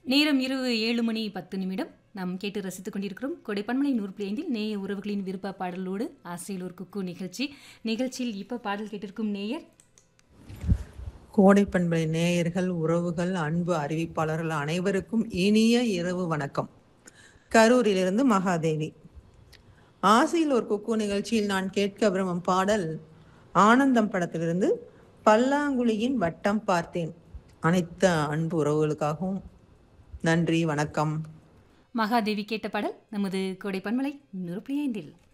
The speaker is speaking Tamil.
நேரம் இரவு ஏழு மணி பத்து நிமிடம் நாம் கேட்டு ரசித்துக் கொண்டிருக்கிறோம் கொடைப்பன்மலை நூறு புள்ளி ஐந்தில் நேய உறவுகளின் விருப்ப பாடலோடு ஆசையில் ஒரு குக்கு நிகழ்ச்சி நிகழ்ச்சியில் இப்போ பாடல் கேட்டிருக்கும் நேயர் கோடை பண்பலை நேயர்கள் உறவுகள் அன்பு அறிவிப்பாளர்கள் அனைவருக்கும் இனிய இரவு வணக்கம் கரூரிலிருந்து மகாதேவி ஆசையில் ஒரு குக்கு நிகழ்ச்சியில் நான் கேட்க விரும்பும் பாடல் ஆனந்தம் படத்திலிருந்து பல்லாங்குழியின் வட்டம் பார்த்தேன் அனைத்து அன்பு உறவுகளுக்காகவும் நன்றி வணக்கம் மகாதேவி கேட்ட பாடல் நமது கொடைப்பன்மலை நூறு புள்ளி ஐந்தில்